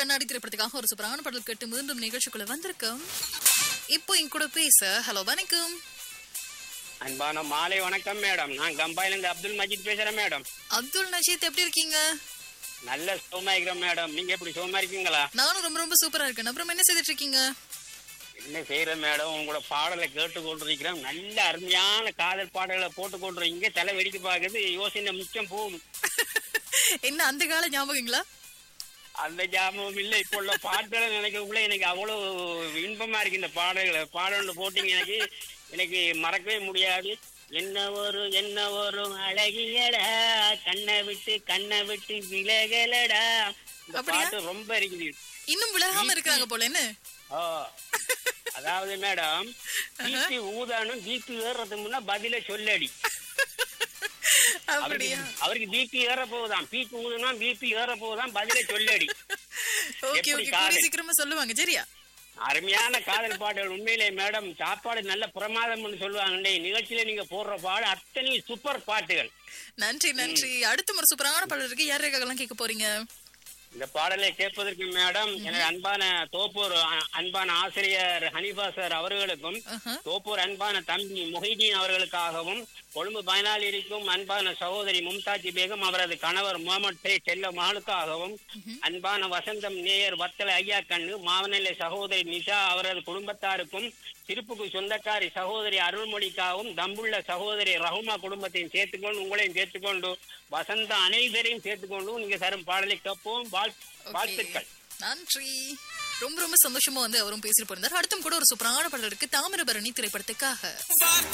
கண்ணாடி திரைப்படத்துக்காக ஒரு சூப்பரான பாடல் கேட்டு மீண்டும் நிகழ்ச்சிக்குள்ள வந்திருக்கோம் இப்போ என் கூட பேச ஹலோ வணக்கம் அன்பான மாலை வணக்கம் மேடம் நான் கம்பாயில இருந்து அப்துல் மஜித் பேசுறேன் மேடம் அப்துல் நஷீத் எப்படி இருக்கீங்க நல்ல சுகமா இருக்கிறேன் மேடம் நீங்க எப்படி சுகமா இருக்கீங்களா நானும் ரொம்ப ரொம்ப சூப்பரா இருக்கேன் அப்புறம் என்ன செய்துட்டு இருக்கீங்க என்ன செய்யறேன் மேடம் உங்களோட பாடலை கேட்டு கொண்டிருக்கிறேன் நல்ல அருமையான காதல் பாடல்களை போட்டு கொண்டிருக்கீங்க தலை வெடிக்க பாக்குது யோசனை மிச்சம் போகும் என்ன அந்த கால ஞாபகங்களா அந்த ஜாபம் இல்ல இப்போ உள்ள பாட்டுகளை நினைக்கக்குள்ள எனக்கு அவ்வளவு இன்பமா இருக்கு இந்த பாடல்களை பாடல் போட்டீங்க எனக்கு எனக்கு மறக்கவே முடியாது என்ன ஒரு என்ன ஒரு அழகியடா கண்ணை விட்டு கண்ணை விட்டு விலகலடா இந்த அப்படியா? பாட்டு ரொம்ப இருக்குது இன்னும் விலகாம இருக்காங்க போல என்ன ஓ அதாவது மேடம் ஜிபி ஊதானும் ஜிபி ஏறுறதுக்கு முன்ன பதில சொல்லடி அவருக்கு அப்படியா அவருக்கு பிபி ஏற போகுதான் பீக்கு ஊதுனா பிபி ஏற போகுதான் பதில சொல்லடி ஓகே எப்படி ஓகே காதல்? கூடிய சீக்கிரமா சொல்லுவாங்க சரியா அருமையான காதல் பாடல் உண்மையிலே மேடம் சாப்பாடு நல்ல பிரமாதம்னு சொல்லுவாங்க நிகழ்ச்சியில நீங்க போடுற பாடு அத்தனை சூப்பர் பாட்டுகள் நன்றி நன்றி அடுத்த ஒரு சூப்பரான பாடல் இருக்கு யார் யாருக்கெல்லாம் கேட்க போறீங்க இந்த பாடலை கேட்பதற்கு மேடம் எனது அன்பான தோப்பூர் அ- அன்பான ஆசிரியர் ஹனிபா சார் அவர்களுக்கும் ஆஹா. தோப்பூர் அன்பான தம்பி மொஹிதீன் அவர்களுக்காகவும் கொழும்பு பயனால் இருக்கும் அன்பான சகோதரி மும்தாஜி பேகம் அவரது கணவர் முகமது பே செல்ல மகளுக்காகவும் அன்பான வசந்தம் நேயர் வத்தல ஐயா கண்ணு மாவனல்லை சகோதரி நிஷா அவரது குடும்பத்தாருக்கும் திருப்புக்கு சொந்தக்காரி சகோதரி அருள்மொழிக்காகவும் தம்புள்ள சகோதரி ரஹுமா குடும்பத்தையும் சேர்த்துக்கொண்டு உங்களையும் சேர்த்துக்கொண்டு வசந்த அனைவரையும் சேர்த்துக்கொண்டு நீங்க தரும் பாடலை கேட்போம் வாழ்- Okay. வாழ்த்துக்கள் நன்றி ரொம்ப ரொம்ப சந்தோஷமா வந்து அவரும் பேசிட்டு போயிருந்தார் அடுத்தும் கூட ஒரு சூப்பரான பாடல் இருக்கு தாமிரபரணி திரைப்படத்துக்காக